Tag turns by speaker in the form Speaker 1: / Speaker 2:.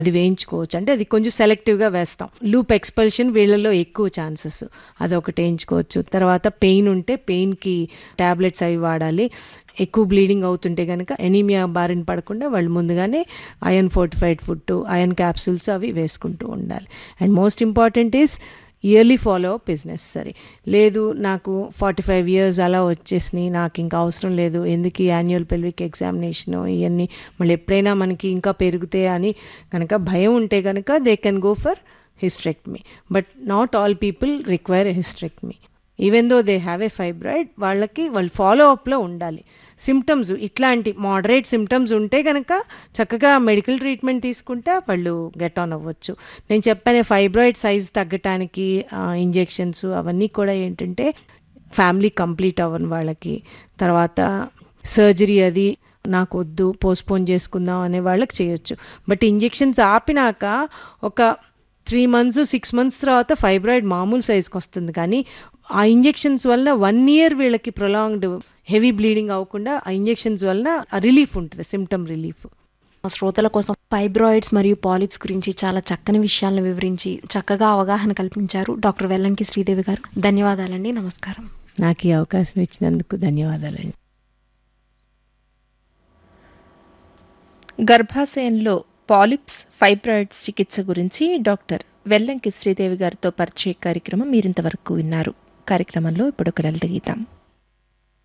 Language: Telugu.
Speaker 1: అది వేయించుకోవచ్చు అంటే అది కొంచెం సెలెక్టివ్గా వేస్తాం లూప్ ఎక్స్పల్షన్ వీళ్ళలో ఎక్కువ ఛాన్సెస్ అదొకటి వేయించుకోవచ్చు తర్వాత పెయిన్ ఉంటే పెయిన్కి టాబ్లెట్స్ అవి వాడాలి ఎక్కువ బ్లీడింగ్ అవుతుంటే కనుక ఎనీమియా బారిన పడకుండా వాళ్ళు ముందుగానే iron fortified food iron capsules అవి వేసుకుంటూ ఉండాలి and most important is early follow up is necessary లేదు నాకు ఫార్టీ ఫైవ్ ఇయర్స్ అలా వచ్చేసినాయి నాకు ఇంకా అవసరం లేదు ఎందుకు యాన్యువల్ పెల్విక్ ఎగ్జామినేషన్ ఇవన్నీ మళ్ళీ ఎప్పుడైనా మనకి ఇంకా పెరిగితే అని కనుక భయం ఉంటే కనుక they can go for hysterectomy but not all people require hysterectomy even though they have a fibroid వాళ్ళకి వాళ్ళు ఫాలో అప్లో ఉండాలి సిమ్టమ్స్ ఇట్లాంటి మోడరేట్ సిమ్టమ్స్ ఉంటే కనుక చక్కగా మెడికల్ ట్రీట్మెంట్ తీసుకుంటే వాళ్ళు గెట్ ఆన్ అవ్వచ్చు నేను చెప్పాను ఫైబ్రాయిడ్ సైజ్ తగ్గటానికి ఇంజెక్షన్స్ అవన్నీ కూడా ఏంటంటే ఫ్యామిలీ కంప్లీట్ అవ్వని వాళ్ళకి తర్వాత సర్జరీ అది నాకు వద్దు పోస్ట్పోన్ చేసుకుందాం అనే వాళ్ళకి చేయొచ్చు బట్ ఇంజెక్షన్స్ ఆపినాక ఒక త్రీ మంత్స్ సిక్స్ మంత్స్ తర్వాత ఫైబ్రాయిడ్ మామూలు సైజ్కి వస్తుంది కానీ ఆ ఇంజెక్షన్స్ వలన వన్ ఇయర్ వీళ్ళకి ప్రొలాంగ్డ్ హెవీ బ్లీడింగ్ అవ్వకుండా ఆ ఇంజెక్షన్స్ వలన రిలీఫ్ ఉంటుంది సిమ్టమ్ రిలీఫ్
Speaker 2: మా శ్రోతల కోసం ఫైబ్రాయిడ్స్ మరియు పాలిప్స్ గురించి చాలా చక్కని విషయాలను వివరించి చక్కగా అవగాహన కల్పించారు డాక్టర్ వెల్లంకి శ్రీదేవి గారు ధన్యవాదాలండి నమస్కారం
Speaker 1: నాకు ఈ అవకాశం ఇచ్చినందుకు ధన్యవాదాలండి
Speaker 3: గర్భాశయంలో పాలిప్స్ ఫైబ్రాయిడ్స్ చికిత్స గురించి డాక్టర్ వెల్లంకి శ్రీదేవి గారితో పరిచయ కార్యక్రమం మీరింతవరకు విన్నారు కార్యక్రమంలో ఇప్పుడు ఒక లలిత గీతం